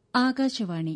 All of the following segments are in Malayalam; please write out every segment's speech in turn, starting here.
ആകാശവാണി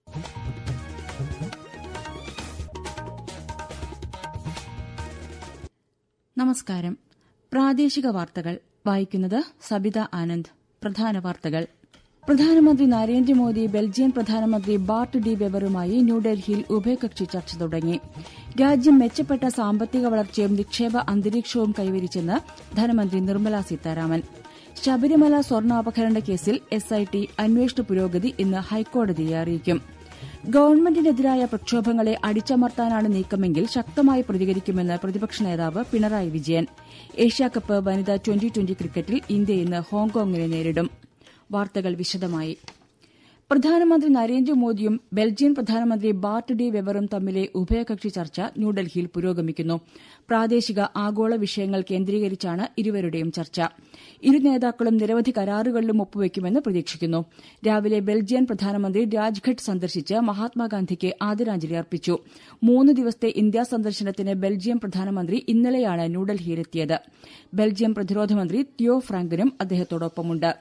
നമസ്കാരം പ്രാദേശിക വാർത്തകൾ വായിക്കുന്നത് സബിത ആനന്ദ് പ്രധാന വാർത്തകൾ പ്രധാനമന്ത്രി നരേന്ദ്രമോദി ബെൽജിയൻ പ്രധാനമന്ത്രി ബാർട്ട് ഡി വെവറുമായി ന്യൂഡൽഹിയിൽ ഉഭയകക്ഷി ചർച്ച തുടങ്ങി രാജ്യം മെച്ചപ്പെട്ട സാമ്പത്തിക വളർച്ചയും നിക്ഷേപ അന്തരീക്ഷവും കൈവരിച്ചെന്ന് ധനമന്ത്രി നിർമ്മല സീതാരാമൻ ശബരിമല സ്വർണ്ണാപഹരണ കേസിൽ എസ്ഐടി അന്വേഷണ പുരോഗതി ഇന്ന് ഹൈക്കോടതിയെ അറിയിക്കും ഗവൺമെന്റിനെതിരായ പ്രക്ഷോഭങ്ങളെ അടിച്ചമർത്താനാണ് നീക്കമെങ്കിൽ ശക്തമായി പ്രതികരിക്കുമെന്ന് പ്രതിപക്ഷ നേതാവ് പിണറായി വിജയൻ ഏഷ്യാകപ്പ് വനിതാ ട്വന്റി ട്വന്റി ക്രിക്കറ്റിൽ ഇന്ത്യ ഇന്ന് ഹോങ്കോങ്ങിനെ നേരിടും വാർത്തകൾ വിശദമായി പ്രധാനമന്ത്രി നരേന്ദ്രമോദിയും ബെൽജിയൻ പ്രധാനമന്ത്രി ബാർട്ട് ഡി വെവറും തമ്മിലെ ഉഭയകക്ഷി ചർച്ച ന്യൂഡൽഹിയിൽ പുരോഗമിക്കുന്നു പ്രാദേശിക ആഗോള വിഷയങ്ങൾ കേന്ദ്രീകരിച്ചാണ് ഇരുവരുടെയും ചർച്ച ഇരു നേതാക്കളും നിരവധി കരാറുകളിലും ഒപ്പുവയ്ക്കുമെന്ന് പ്രതീക്ഷിക്കുന്നു രാവിലെ ബെൽജിയൻ പ്രധാനമന്ത്രി രാജ്ഘട്ട് സന്ദർശിച്ച് മഹാത്മാഗാന്ധിക്ക് ആദരാഞ്ജലി അർപ്പിച്ചു മൂന്ന് ദിവസത്തെ ഇന്ത്യാ സന്ദർശനത്തിന് ബെൽജിയം പ്രധാനമന്ത്രി ഇന്നലെയാണ് ന്യൂഡൽഹിയിലെത്തിയത് ബെൽജിയം പ്രതിരോധ മന്ത്രി തിയോ ഫ്രാങ്കനും അദ്ദേഹത്തോടൊപ്പമുണ്ട്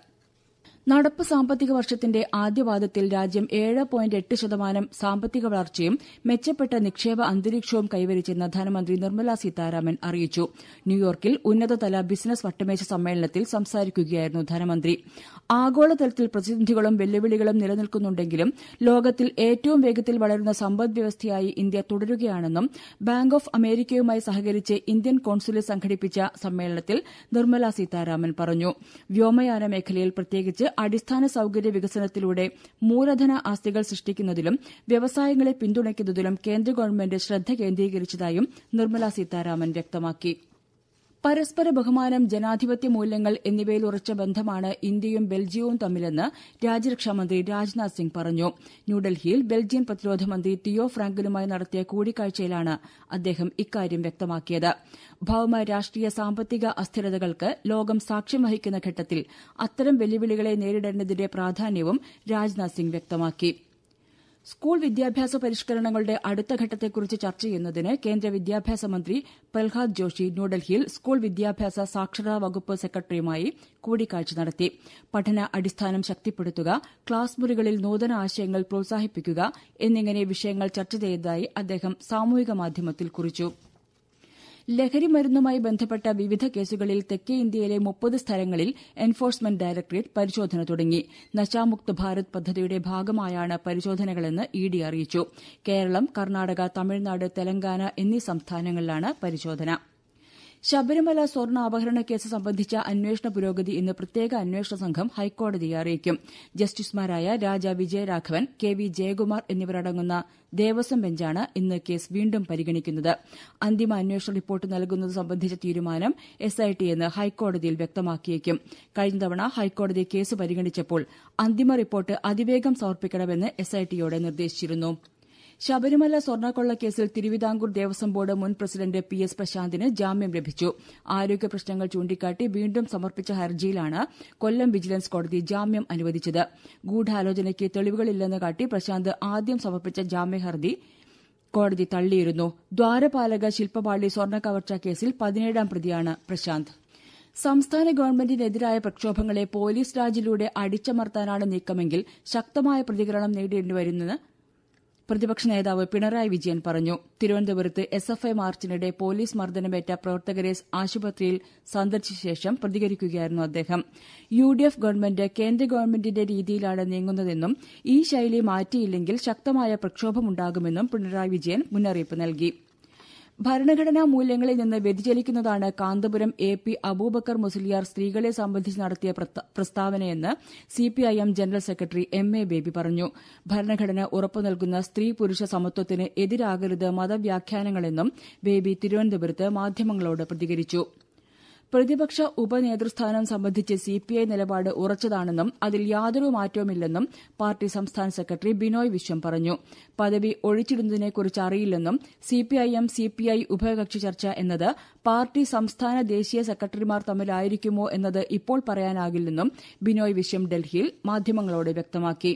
നടപ്പ് സാമ്പത്തിക വർഷത്തിന്റെ ആദ്യപാദത്തിൽ രാജ്യം ഏഴ് പോയിന്റ് എട്ട് ശതമാനം സാമ്പത്തിക വളർച്ചയും മെച്ചപ്പെട്ട നിക്ഷേപ അന്തരീക്ഷവും കൈവരിച്ചെന്ന് ധനമന്ത്രി നിർമ്മല സീതാരാമൻ അറിയിച്ചു ന്യൂയോർക്കിൽ ഉന്നതതല ബിസിനസ് വട്ടമേശ സമ്മേളനത്തിൽ സംസാരിക്കുകയായിരുന്നു ധനമന്ത്രി ആഗോളതലത്തിൽ പ്രതിസന്ധികളും വെല്ലുവിളികളും നിലനിൽക്കുന്നുണ്ടെങ്കിലും ലോകത്തിൽ ഏറ്റവും വേഗത്തിൽ വളരുന്ന സമ്പദ്വ്യവസ്ഥയായി ഇന്ത്യ തുടരുകയാണെന്നും ബാങ്ക് ഓഫ് അമേരിക്കയുമായി സഹകരിച്ച് ഇന്ത്യൻ കോൺസുലേറ്റ് സംഘടിപ്പിച്ച സമ്മേളനത്തിൽ നിർമ്മല സീതാരാമൻ പറഞ്ഞു വ്യോമയാന മേഖലയിൽ പ്രത്യേകിച്ച് അടിസ്ഥാന സൌകര്യ വികസനത്തിലൂടെ മൂലധന ആസ്തികൾ സൃഷ്ടിക്കുന്നതിലും വ്യവസായങ്ങളെ പിന്തുണയ്ക്കുന്നതിലും കേന്ദ്ര ഗവൺമെന്റ് ശ്രദ്ധ കേന്ദ്രീകരിച്ചതായും നിർമ്മല സീതാരാമൻ വ്യക്തമാക്കി പരസ്പര ബഹുമാനം ജനാധിപത്യ മൂല്യങ്ങൾ എന്നിവയിൽ ഉറച്ച ബന്ധമാണ് ഇന്ത്യയും ബെൽജിയവും തമ്മിലെന്ന് രാജ്യരക്ഷാമന്ത്രി രാജ്നാഥ് സിംഗ് പറഞ്ഞു ന്യൂഡൽഹിയിൽ ബെൽജിയൻ പ്രതിരോധ മന്ത്രി തിയോ ഫ്രാങ്കലുമായി നടത്തിയ കൂടിക്കാഴ്ചയിലാണ് അദ്ദേഹം ഇക്കാര്യം വ്യക്തമാക്കിയത് ഭൌമ രാഷ്ട്രീയ സാമ്പത്തിക അസ്ഥിരതകൾക്ക് ലോകം സാക്ഷ്യം വഹിക്കുന്ന ഘട്ടത്തിൽ അത്തരം വെല്ലുവിളികളെ നേരിടേണ്ടതിന്റെ പ്രാധാന്യവും രാജ്നാഥ് സിംഗ് വ്യക്തമാക്കി സ്കൂൾ വിദ്യാഭ്യാസ പരിഷ്കരണങ്ങളുടെ അടുത്ത ഘട്ടത്തെക്കുറിച്ച് ചർച്ച ചെയ്യുന്നതിന് കേന്ദ്ര വിദ്യാഭ്യാസ മന്ത്രി പ്രഹ്ലാദ് ജോഷി ന്യൂഡൽഹിയിൽ സ്കൂൾ വിദ്യാഭ്യാസ സാക്ഷരതാ വകുപ്പ് സെക്രട്ടറിയുമായി കൂടിക്കാഴ്ച നടത്തി പഠന അടിസ്ഥാനം ശക്തിപ്പെടുത്തുക ക്ലാസ് മുറികളിൽ നൂതന ആശയങ്ങൾ പ്രോത്സാഹിപ്പിക്കുക എന്നിങ്ങനെ വിഷയങ്ങൾ ചർച്ച ചെയ്തതായി അദ്ദേഹം സാമൂഹിക മാധ്യമത്തിൽ കുറിച്ചു ലഹരിമരുന്നുമായി ബന്ധപ്പെട്ട വിവിധ കേസുകളിൽ തെക്കേ ഇന്ത്യയിലെ മുപ്പത് സ്ഥലങ്ങളിൽ എൻഫോഴ്സ്മെന്റ് ഡയറക്ടറേറ്റ് പരിശോധന തുടങ്ങി നശാമുക്ത് ഭാരത് പദ്ധതിയുടെ ഭാഗമായാണ് പരിശോധനകളെന്ന് ഇ ഡി അറിയിച്ചു കേരളം കർണാടക തമിഴ്നാട് തെലങ്കാന എന്നീ സംസ്ഥാനങ്ങളിലാണ് പരിശോധന ശബരിമല സ്വർണ്ണ അപഹരണ കേസ് സംബന്ധിച്ച അന്വേഷണ പുരോഗതി ഇന്ന് പ്രത്യേക അന്വേഷണ സംഘം ഹൈക്കോടതിയെ അറിയിക്കും ജസ്റ്റിസുമാരായ രാജ വിജയരാഘവൻ കെ വി ജയകുമാർ എന്നിവരടങ്ങുന്ന ദേവസ്വം ബെഞ്ചാണ് ഇന്ന് കേസ് വീണ്ടും പരിഗണിക്കുന്നത് അന്തിമ അന്വേഷണ റിപ്പോർട്ട് നൽകുന്നത് സംബന്ധിച്ച തീരുമാനം എസ്ഐടിയെന്ന് ഹൈക്കോടതിയിൽ വ്യക്തമാക്കിയേക്കും കഴിഞ്ഞ തവണ ഹൈക്കോടതി കേസ് പരിഗണിച്ചപ്പോൾ അന്തിമ റിപ്പോർട്ട് അതിവേഗം സമർപ്പിക്കണമെന്ന് എസ്ഐടിയോട് നിർദ്ദേശിച്ചിരുന്നു ശബരിമല സ്വർണ്ണക്കൊള്ള കേസിൽ തിരുവിതാംകൂർ ദേവസ്വം ബോർഡ് മുൻ പ്രസിഡന്റ് പി എസ് പ്രശാന്തിന് ജാമ്യം ലഭിച്ചു ആരോഗ്യ പ്രശ്നങ്ങൾ ചൂണ്ടിക്കാട്ടി വീണ്ടും സമർപ്പിച്ച ഹർജിയിലാണ് കൊല്ലം വിജിലൻസ് കോടതി ജാമ്യം അനുവദിച്ചത് ഗൂഢാലോചനയ്ക്ക് തെളിവുകളില്ലെന്ന് കാട്ടി പ്രശാന്ത് ആദ്യം സമർപ്പിച്ച ജാമ്യഹർജി കോടതി തള്ളിയിരുന്നു ദ്വാരപാലക ശില്പപാളി സ്വർണ്ണക്കവർച്ചാ കേസിൽ പതിനേഴാം പ്രതിയാണ് പ്രശാന്ത് സംസ്ഥാന ഗവൺമെന്റിനെതിരായ പ്രക്ഷോഭങ്ങളെ പോലീസ് രാജിലൂടെ അടിച്ചമർത്താനാണ് നീക്കമെങ്കിൽ ശക്തമായ പ്രതികരണം നേരിടേണ്ടിവരുമെന്ന് പ്രതിപക്ഷ നേതാവ് പിണറായി വിജയൻ പറഞ്ഞു തിരുവനന്തപുരത്ത് എസ് എഫ് ഐ മാർച്ചിനിടെ പോലീസ് മർദ്ദനമേറ്റ പ്രവർത്തകരെ ആശുപത്രിയിൽ സന്ദർശിച്ച ശേഷം പ്രതികരിക്കുകയായിരുന്നു അദ്ദേഹം യു ഡി എഫ് ഗവൺമെന്റ് കേന്ദ്ര ഗവൺമെന്റിന്റെ രീതിയിലാണ് നീങ്ങുന്നതെന്നും ഈ ശൈലി മാറ്റിയില്ലെങ്കിൽ ശക്തമായ പ്രക്ഷോഭമുണ്ടാകുമെന്നും പിണറായി വിജയൻ മുന്നറിയിപ്പ് നൽകി ഭരണഘടനാ മൂല്യങ്ങളിൽ നിന്ന് വ്യതിചലിക്കുന്നതാണ് കാന്തപുരം എ പി അബൂബക്കർ മുസ്ലിയാർ സ്ത്രീകളെ സംബന്ധിച്ച് നടത്തിയ പ്രസ്താവനയെന്ന് CPIM general secretary M A Baby പറഞ്ഞു ഭരണഘടന ഉറപ്പു നൽകുന്ന സ്ത്രീ പുരുഷ സമത്വത്തിന് എതിരാകരുത് മതവ്യാഖ്യാനങ്ങളെന്നും ബേബി തിരുവനന്തപുരത്ത് മാധ്യമങ്ങളോട് പ്രതികരിച്ചു പ്രതിപക്ഷ ഉപനേതൃസ്ഥാനം സംബന്ധിച്ച് സിപിഐ നിലപാട് ഉറച്ചതാണെന്നും അതിൽ യാതൊരു മാറ്റവുമില്ലെന്നും പാർട്ടി സംസ്ഥാന സെക്രട്ടറി ബിനോയ് വിശ്വം പറഞ്ഞു പദവി ഒഴിച്ചിടുന്നതിനെക്കുറിച്ച് അറിയില്ലെന്നും സിപിഐഎം സിപിഐ ഉഭയകക്ഷി ചർച്ച എന്നത് പാർട്ടി സംസ്ഥാന ദേശീയ സെക്രട്ടറിമാർ തമ്മിലായിരിക്കുമോ എന്നത് ഇപ്പോൾ പറയാനാകില്ലെന്നും ബിനോയ് വിശ്വം ഡൽഹിയിൽ മാധ്യമങ്ങളോട് വ്യക്തമാക്കി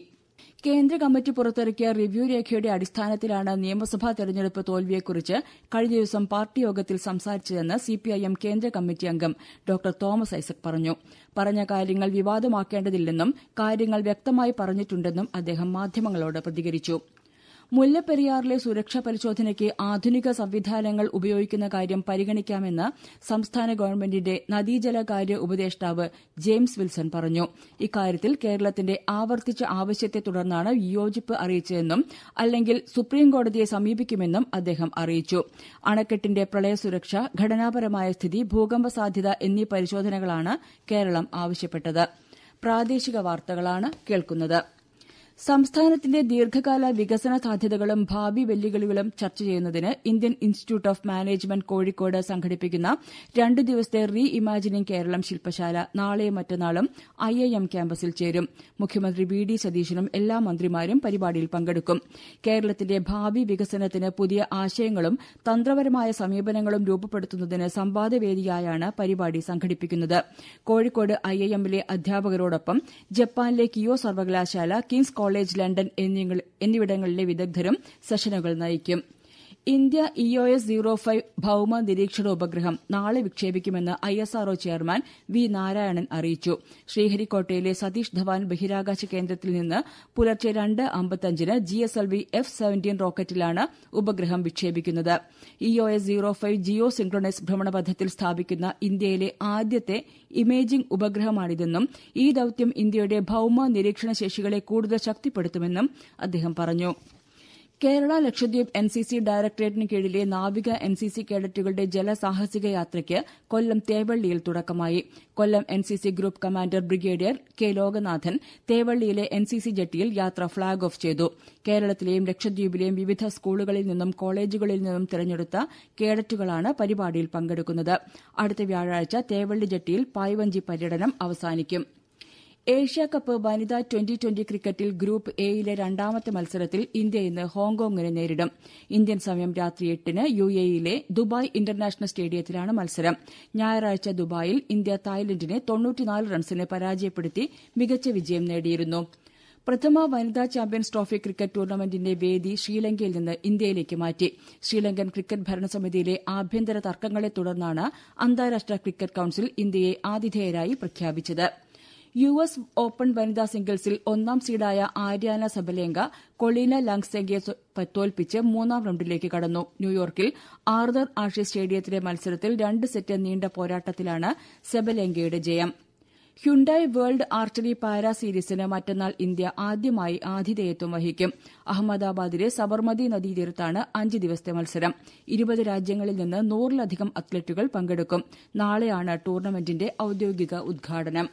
കേന്ദ്ര കമ്മിറ്റി പുറത്തിറക്കിയ റിവ്യൂ രേഖയുടെ അടിസ്ഥാനത്തിലാണ് നിയമസഭാ തെരഞ്ഞെടുപ്പ് തോൽവിയെക്കുറിച്ച് കഴിഞ്ഞ ദിവസം പാർട്ടി യോഗത്തിൽ സംസാരിച്ചതെന്ന് സിപിഐഎം കേന്ദ്ര കമ്മിറ്റി അംഗം ഡോക്ടർ തോമസ് ഐസക് പറഞ്ഞു പറഞ്ഞ കാര്യങ്ങൾ വിവാദമാക്കേണ്ടതില്ലെന്നും കാര്യങ്ങൾ വ്യക്തമായി പറഞ്ഞിട്ടുണ്ടെന്നും അദ്ദേഹം മാധ്യമങ്ങളോട് പ്രതികരിച്ചു മുല്ലപ്പെരിയാറിലെ സുരക്ഷാ പരിശോധനയ്ക്ക് ആധുനിക സംവിധാനങ്ങൾ ഉപയോഗിക്കുന്ന കാര്യം പരിഗണിക്കാമെന്ന് സംസ്ഥാന ഗവൺമെന്റിന്റെ നദീജലകാര്യ ഉപദേഷ്ടാവ് ജെയിംസ് വിൽസൺ പറഞ്ഞു ഇക്കാര്യത്തിൽ കേരളത്തിന്റെ ആവർത്തിച്ച ആവശ്യത്തെ തുടർന്നാണ് വിയോജിപ്പ് അറിയിച്ചതെന്നും അല്ലെങ്കിൽ സുപ്രീംകോടതിയെ സമീപിക്കുമെന്നും അദ്ദേഹം അറിയിച്ചു അണക്കെട്ടിന്റെ പ്രളയസുരക്ഷ ഘടനാപരമായ സ്ഥിതി ഭൂകമ്പ സാധ്യത എന്നീ പരിശോധനകളാണ് കേരളം ആവശ്യപ്പെട്ടത് പ്രാദേശിക വാർത്തകളാണ് കേൾക്കുന്നത് സംസ്ഥാനത്തിന്റെ ദീർഘകാല വികസന സാധ്യതകളും ഭാവി വെല്ലുവിളികളും ചർച്ച ചെയ്യുന്നതിന് Indian institute of management Kozhikode സംഘടിപ്പിക്കുന്ന രണ്ട് ദിവസത്തെ റീ ഇമാജിനിംഗ് കേരളം ശില്പശാല നാളെയും മറ്റന്നാളും ഐഐഎം ക്യാമ്പസിൽ ചേരും മുഖ്യമന്ത്രി വി ഡി സതീശനും എല്ലാ മന്ത്രിമാരും പരിപാടിയിൽ പങ്കെടുക്കും കേരളത്തിന്റെ ഭാവി വികസനത്തിന് പുതിയ ആശയങ്ങളും തന്ത്രപരമായ സമീപനങ്ങളും രൂപപ്പെടുത്തുന്നതിന് സംവാദവേദിയായാണ് പരിപാടി സംഘടിപ്പിക്കുന്നത് കോഴിക്കോട് ഐഐഎമ്മിലെ അധ്യാപകരോടൊപ്പം ജപ്പാനിലെ കിയോ സർവകലാശാല കിങ്സ് കോളേജ് ലണ്ടൻ എന്നിവിടങ്ങളിലെ വിദഗ്ധരും സെഷനുകൾ നയിക്കും ഇന്ത്യ ഇഒഎസ് സീറോ ഫൈവ് ഭൌമ നിരീക്ഷണ ഉപഗ്രഹം നാളെ വിക്ഷേപിക്കുമെന്ന് ഐഎസ്ആർഒ ചെയർമാൻ വി നാരായണൻ അറിയിച്ചു ശ്രീഹരിക്കോട്ടയിലെ സതീഷ് ധവാൻ ബഹിരാകാശ കേന്ദ്രത്തിൽ നിന്ന് പുലർച്ചെ രണ്ട് അമ്പത്തഞ്ചിന് ജിഎസ്എൽവി എഫ് സെവന്റീൻ റോക്കറ്റിലാണ് ഉപഗ്രഹം വിക്ഷേപിക്കുന്നത് EOS zero five geosynchronous ഭ്രമണപഥത്തിൽ സ്ഥാപിക്കുന്ന ഇന്ത്യയിലെ ആദ്യത്തെ ഇമേജിംഗ് ഉപഗ്രഹമാണിതെന്നും ഈ ദൌത്യം ഇന്ത്യയുടെ ഭൌമ നിരീക്ഷണ ശേഷികളെ കൂടുതൽ ശക്തിപ്പെടുത്തുമെന്നും അദ്ദേഹം പറഞ്ഞു Kerala Lakshadweep N C C ഡയറക്ടറേറ്റിന് കീഴിലെ നാവിക എൻ സി സി കേഡറ്റുകളുടെ ജലസാഹസിക യാത്രയ്ക്ക് കൊല്ലം തേവള്ളിയിൽ തുടക്കമായി Kollam N C C group commander brigadier K Loganathan തേവള്ളിയിലെ എൻ സി സി ജെട്ടിയിൽ യാത്ര ഫ്ളാഗ് ഓഫ് ചെയ്തു കേരളത്തിലെയും ലക്ഷദ്വീപിലെയും വിവിധ സ്കൂളുകളിൽ നിന്നും കോളേജുകളിൽ നിന്നും തിരഞ്ഞെടുത്ത കേഡറ്റുകളാണ് പരിപാടിയിൽ പങ്കെടുക്കുന്നത് അടുത്ത വ്യാഴാഴ്ച തേവള്ളി ജെട്ടിയിൽ പായ്വഞ്ചി പര്യടനം അവസാനിക്കും ഏഷ്യാകപ്പ് വനിതാ ട്വന്റി ട്വന്റി ക്രിക്കറ്റിൽ ഗ്രൂപ്പ് എയിലെ രണ്ടാമത്തെ മത്സരത്തിൽ ഇന്ത്യ ഇന്ന് ഹോങ്കോങ്ങിനെ നേരിടും ഇന്ത്യൻ സമയം രാത്രി എട്ടിന് യുഎഇയിലെ ദുബായ് ഇന്റർനാഷണൽ സ്റ്റേഡിയത്തിലാണ് മത്സരം ഞായറാഴ്ച ദുബായിൽ ഇന്ത്യ തായ്ലന്റിനെ തൊണ്ണൂറ്റിനാല് റൺസിന് പരാജയപ്പെടുത്തി മികച്ച വിജയം നേടിയിരുന്നു പ്രഥമ വനിതാ ചാമ്പ്യൻസ് ട്രോഫി ക്രിക്കറ്റ് ടൂർണമെന്റിന്റെ വേദി ശ്രീലങ്കയിൽ നിന്ന് ഇന്ത്യയിലേക്ക് മാറ്റി ശ്രീലങ്കൻ ക്രിക്കറ്റ് ഭരണസമിതിയിലെ ആഭ്യന്തര തർക്കങ്ങളെ തുടർന്നാണ് അന്താരാഷ്ട്ര ക്രിക്കറ്റ് കൌൺസിൽ ഇന്ത്യയെ ആതിഥേയരായി പ്രഖ്യാപിച്ചത് യു എസ് ഓപ്പൺ വനിതാ സിംഗിൾസിൽ ഒന്നാം സീഡായ ആര്യാന സബലേങ്ക കൊളീന ലാങ്സെങ്കയെ തോൽപ്പിച്ച് മൂന്നാം റൌണ്ടിലേക്ക് കടന്നു ന്യൂയോർക്കിൽ ആർദർ ആഷി സ്റ്റേഡിയത്തിലെ മത്സരത്തിൽ രണ്ട് സെറ്റ് നീണ്ട പോരാട്ടത്തിലാണ് സെബലേങ്കയുടെ ജയം ഹ്യുണ്ടായി വേൾഡ് ആർച്ചറി പാരാ സീരീസിന് മറ്റന്നാൾ ഇന്ത്യ ആദ്യമായി ആതിഥേയത്വം വഹിക്കും അഹമ്മദാബാദിലെ സബർമതി നദീതീരത്താണ് അഞ്ച് ദിവസത്തെ മത്സരം ഇരുപത് രാജ്യങ്ങളിൽ നിന്ന് നൂറിലധികം അത്ലറ്റുകൾ പങ്കെടുക്കും നാളെയാണ് ടൂർണമെന്റിന്റെ ഔദ്യോഗിക ഉദ്ഘാടനം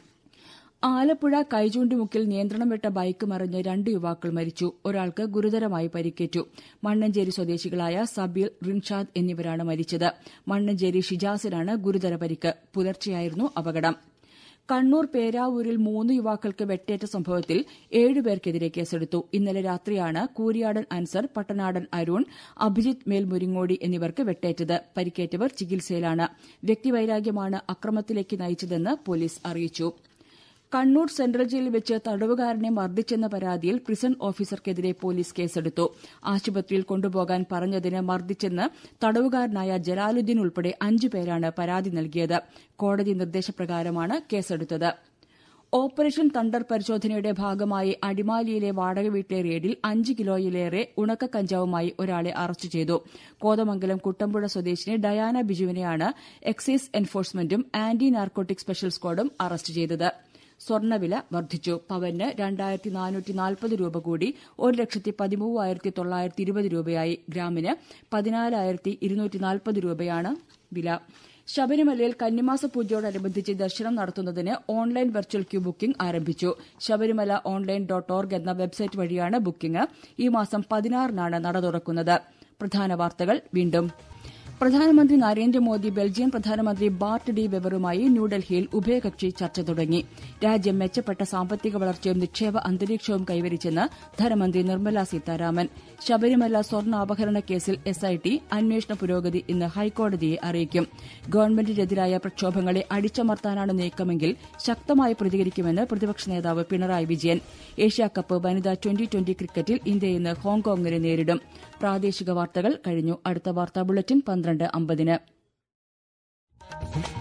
ആലപ്പുഴ കൈചൂണ്ടിമുക്കിൽ നിയന്ത്രണം വിട്ട ബൈക്ക് മറിഞ്ഞ് രണ്ട് യുവാക്കൾ മരിച്ചു ഒരാൾക്ക് ഗുരുതരമായി പരിക്കേറ്റു മണ്ണഞ്ചേരി സ്വദേശികളായ സബീർ റിൻഷാദ് എന്നിവരാണ് മരിച്ചത് മണ്ണഞ്ചേരി ഷിജാസിനാണ് ഗുരുതര പരിക്ക് പുലർച്ചെയായിരുന്നു അപകടം കണ്ണൂർ പേരാവൂരിൽ മൂന്ന് യുവാക്കൾക്ക് വെട്ടേറ്റ സംഭവത്തിൽ ഏഴുപേർക്കെതിരെ കേസെടുത്തു ഇന്നലെ രാത്രിയാണ് കൂരിയാടൻ അൻസർ പട്ടനാടൻ അരുൺ അഭിജിത്ത് മേൽമുരിങ്ങോടി എന്നിവർക്ക് വെട്ടേറ്റത് പരിക്കേറ്റവർ ചികിത്സയിലാണ് വ്യക്തിവൈരാഗ്യമാണ് അക്രമത്തിലേക്ക് നയിച്ചതെന്ന് പോലീസ് അറിയിച്ചു കണ്ണൂർ സെൻട്രൽ ജയിലിൽ വെച്ച് തടവുകാരനെ മർദ്ദിച്ചെന്ന പരാതിയിൽ പ്രിസൺ ഓഫീസർക്കെതിരെ പോലീസ് കേസെടുത്തു ആശുപത്രിയിൽ കൊണ്ടുപോകാൻ പറഞ്ഞതിന് മർദ്ദിച്ചെന്ന് തടവുകാരനായ ജലാലുദ്ദീൻ ഉൾപ്പെടെ അഞ്ചു പേരാണ് പരാതി നൽകിയത് കോടതി നിർദ്ദേശപ്രകാരമാണ് കേസെടുത്തത് ഓപ്പറേഷൻ തണ്ടർ പരിശോധനയുടെ ഭാഗമായി അടിമാലിയിലെ വാടക വീട്ടിലെ റെയ്ഡിൽ അഞ്ച് കിലോയിലേറെ ഉണക്ക കഞ്ചാവുമായി ഒരാളെ അറസ്റ്റ് ചെയ്തു കോതമംഗലം കുട്ടമ്പുഴ സ്വദേശിനി ഡയാന ബിജുവിനെയാണ് എക്സൈസ് എൻഫോഴ്സ്മെന്റും ആന്റി നാർക്കോട്ടിക് സ്പെഷ്യൽ സ്ക്വാഡും അറസ്റ്റ് ചെയ്തത് സ്വർണ്ണവില വർദ്ധിച്ചു പവന് രണ്ടായിരത്തി നാനൂറ്റി നാൽപ്പത് രൂപ കൂടി ഒരു ലക്ഷത്തി പതിമൂവായിരത്തി തൊള്ളായിരത്തി ഇരുപത് രൂപയായി ഗ്രാമിന് പതിനാലായിരത്തി ഇരുന്നൂറ്റി നാൽപ്പത് രൂപയാണ് വില ശബരിമലയിൽ കന്നിമാസ പൂജയോടനുബന്ധിച്ച് ദർശനം നടത്തുന്നതിന് ഓൺലൈൻ വെർച്വൽ ക്യൂ ബുക്കിംഗ് ആരംഭിച്ചു ശബരിമല ഓൺലൈൻ ഡോട്ട് ഓർഗ് എന്ന വെബ്സൈറ്റ് വഴിയാണ് ബുക്കിംഗ് ഈ മാസം പതിനാറിനാണ് നട തുറക്കുന്നത് പ്രധാന വാർത്തകൾ വീണ്ടും പ്രധാനമന്ത്രി നരേന്ദ്രമോദി ബെൽജിയം പ്രധാനമന്ത്രി ബാർട്ട് ഡി വെവറുമായി ന്യൂഡൽഹിയിൽ ഉഭയകക്ഷി ചർച്ച തുടങ്ങി രാജ്യം മെച്ചപ്പെട്ട സാമ്പത്തിക വളർച്ചയും നിക്ഷേപ അന്തരീക്ഷവും കൈവരിച്ചെന്ന് ധനമന്ത്രി നിർമ്മല സീതാരാമൻ ശബരിമല സ്വർണ്ണാപഹരണ കേസിൽ എസ്ഐടി അന്വേഷണ പുരോഗതി ഇന്ന് ഹൈക്കോടതിയെ അറിയിക്കും ഗവൺമെന്റിനെതിരായ പ്രക്ഷോഭങ്ങളെ അടിച്ചമർത്താനാണ് നീക്കമെങ്കിൽ ശക്തമായി പ്രതികരിക്കുമെന്ന് പ്രതിപക്ഷ നേതാവ് പിണറായി വിജയൻ ഏഷ്യാകപ്പ് വനിതാ ട്വന്റി ട്വന്റി ക്രിക്കറ്റിൽ ഇന്ത്യ ഇന്ന് ഹോങ്കോങ്ങിനെ നേരിടും പ്രാദേശിക വാർത്തകൾ കഴിഞ്ഞു അടുത്ത വാർത്താ ബുള്ളറ്റിൻ പന്ത്രണ്ട് അമ്പതിന്